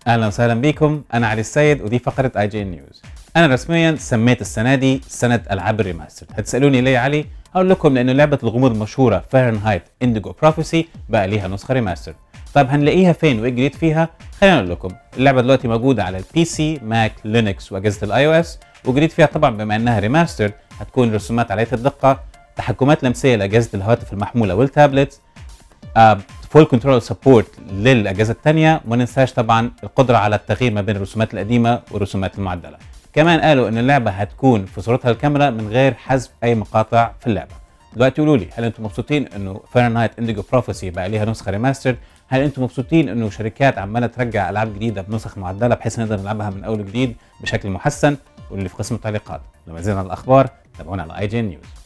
اهلا وسهلا بكم انا علي السيد ودي فقره اي جي نيوز انا رسميا سميت السنه دي سنه العاب الريماستر هتسالوني ليه يا علي هقول لكم لانه لعبه الغموض المشهوره فahrenheit انديجو بروفيسي بقى ليها نسخه ريماستر طيب هنلاقيها فين وايه الجديد فيها خلينا اقول لكم اللعبه دلوقتي موجوده على البي سي ماك لينكس واجهزه الاي او اس وجديد فيها طبعا بما انها ريماستر هتكون رسومات عاليه الدقه تحكمات لمسيه لاجهزه الهواتف المحموله والتابلت فول كنترول سبورت للاجهزه الثانيه وما ننساش طبعا القدره على التغيير ما بين الرسومات القديمه والرسومات المعدله كمان قالوا ان اللعبه هتكون في صورتها الكاميرا من غير حذف اي مقاطع في اللعبه دلوقتي قولوا لي هل انتم مبسوطين انه فahrenheit انديجو بروفيسي بقى ليها نسخه ريماستر هل انتم مبسوطين انه شركات عماله ترجع العاب جديده بنسخ معدله بحيث نقدر نلعبها من اول وجديد بشكل محسن واللي في قسم التعليقات لما زينا الاخبار تابعونا على اي جي نيوز